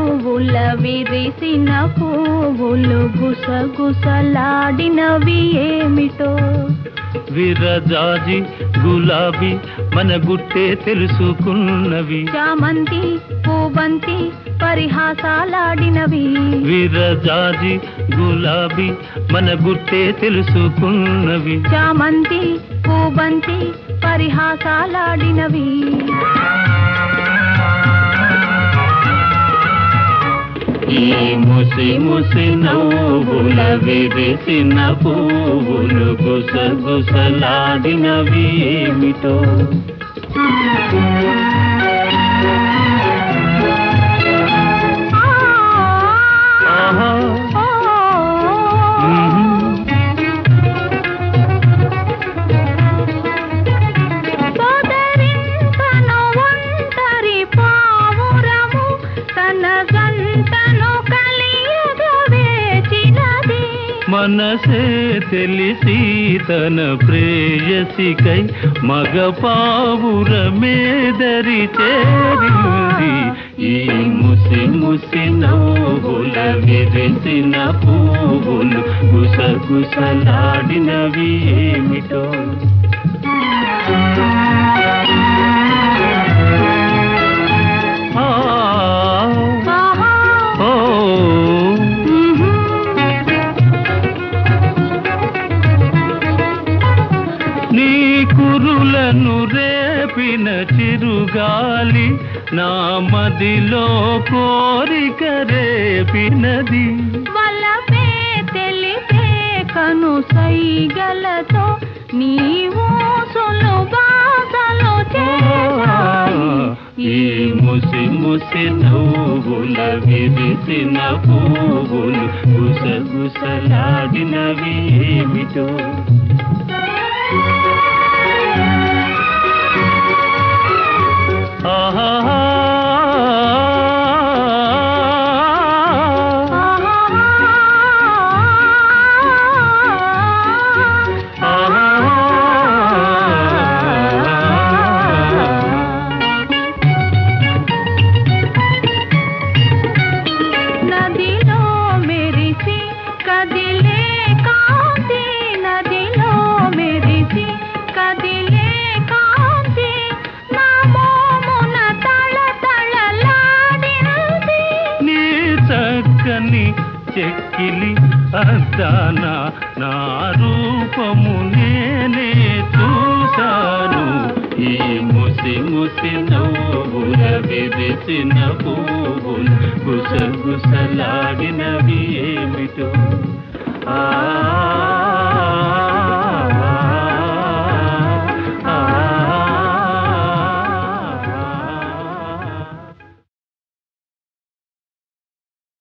పువ్వుల విరిసిన పువ్వులు గుసగుసలాడినవి ఏమిటో విరజాజి గులాబీ మన గుట్టే తెలుసుకున్నవి చామంతి పూబంతి పరిహాసాలాడినవి విరజాజి గులాబీ మన గుట్టే తెలుసుకున్నవి చామంతి పూబంతి పరిహాసాలాడినవి ఈ ముసి ముసి నవ్వుల విరిసిన పువ్వులు గుసగుసలాడినవి ఏమిటో ఆహా మ్మ్. సోదరింతను ఒంటరి పావురము తన గంటను కలియగ వేచినది మనసే తెలిసి తన ప్రేయసికై మగ పావురమేదరి చేరింది ఈ ముసి ముసి నవ్వుల విరిసిన పువ్వులు గుసగుసలాడినవి ఏమిటో ఆ, ఆహా ఓ నీ కురులను రేపిన చిరుగాలి నా మదిలో కోరిక రేపినది వలపే తెలిపే కను సైగలతో నీవు సులుబాసలు చేశాయి ఈ ముసి ముసి నవ్వుల విరిసిన పువ్వులు గుసగుసలాడినవి ఏమిటో ఆహా నదిలో మెరిసి కదిలే కాంతి నదిలో మెరిసి కదిలే కాంతి నా మోమున తళ తళలాడినది నీ చక్కని చెక్కిలి అద్దాన నా రూపము నేనే చూశాను ఈ ముసి ముసి నవ్వుల విరిసిన పువ్వులు గుసగుసలాడినవి ఏమిటో ఆ